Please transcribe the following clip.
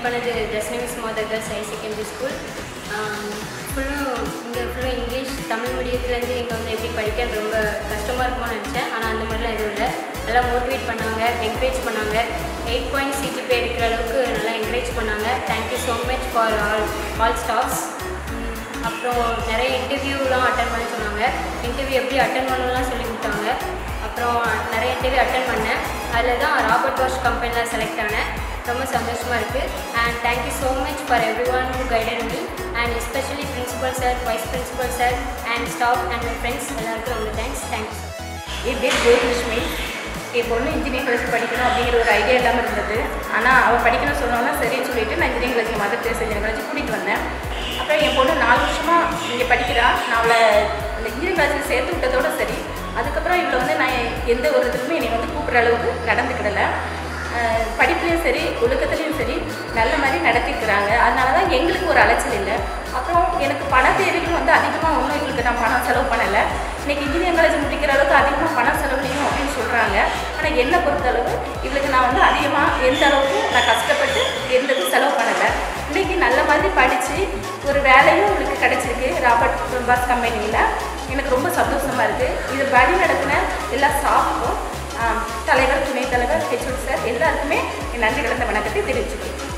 meet பண்ணது Jasni miss mother girls high secondary school ஃபுல்லும் இங்கே ஃபுல்லும் இங்கிலீஷ் தமிழ் மீடியத்துலேருந்து இங்கே வந்து எப்படி படிக்க ரொம்ப கஷ்டமாக இருக்குமோன்னு நினச்சேன் ஆனால் அந்த மாதிரிலாம் எதுவும் இல்லை நல்லா மோட்டிவேட் பண்ணாங்க என்கரேஜ் பண்ணாங்க எயிட் பாயிண்ட் சிஜிபி எடுக்கிற அளவுக்கு நல்லா என்கரேஜ் பண்ணாங்க thank you so much for all all staffs அப்புறம் நிறைய இன்டர்வியூலாம் அட்டன் பண்ண சொன்னாங்க இன்டர்வியூ எப்படி அட்டன் பண்ணணும்லாம் சொல்லி கொடுத்தாங்க அப்புறம் நிறைய இன்டர்வியூ அட்டன் பண்ணேன் அதில் தான் ராபர்ட் வாஷ் கம்பெனியில் செலக்ட் ஆனேன் ரொம்ப சந்தோஷமாக இருக்குது and thank you so much for everyone who guided me and especially principal sir vice principal sir and staff and my friends எல்லாருக்கும் ரொம்ப தேங்க்ஸ் தேங்க்யூ என் பேர் ஜோதிலட்சுமி என் பொண்ணு இன்ஜினியரிங் காலேஜ் படிக்கணும் அப்படிங்கிற ஒரு ஐடியா இல்லாமல் இருந்தது ஆனால் அவள் படிக்கணும் சொன்னோன்னா சரின்னு சொல்லிட்டு நான் engineering college mother days engineering college கூட்டிகிட்டு வந்தேன் அப்புறம் என் பொண்ணு நாலு வருஷமாக இங்கே படிக்கிறா நான் அவளை அந்த இன்ஜினியரிங் காலேஜில் சேர்த்து விட்டதோட சரி அதுக்கப்புறம் இவளை வந்து நான் எந்த ஒரு இதுக்குமே என்னை வந்து கூப்பிட்ற அளவுக்கு நடந்துக்கிடலை அஹ் படிப்புலையும் சரி ஒழுக்கத்துலேயும் சரி நல்ல மாதிரி நடத்திக்கிறாங்க அதனால தான் எங்களுக்கு ஒரு அலைச்சல் இல்லை அப்புறம் எனக்கு பண தேவையும் வந்து அதிகமாக ஒன்றும் எங்களுக்கு நான் பணம் செலவு பண்ணலை இன்னைக்கு இன்ஜினியரிங் காலேஜ் முடிக்கிற அளவுக்கு அதிகமாக பணம் செலவுலையும் அப்படின்னு சொல்கிறாங்க ஆனால் என்னை பொறுத்தளவு இவளுக்கு நான் வந்து அதிகமாக எந்த அளவுக்கு நான் கஷ்டப்பட்டு எந்த இதுவும் செலவு பண்ணலை இன்னைக்கு நல்ல மாதிரி படித்து ஒரு வேலையும் இவளுக்கு கிடச்சிருக்கு ராபர்ட் பாஸ் கம்பெனியில் எனக்கு ரொம்ப சந்தோஷமாக இருக்குது இது வழி நடத்தின எல்லா ஸ்டாஃபுக்கும் தலைவர் துணைத் தலைவர் ஹெச்ஓடி சார் எல்லாருக்குமே என் நன்றி கலந்த வணக்கத்தை தெரிவிச்சுக்கிறேன்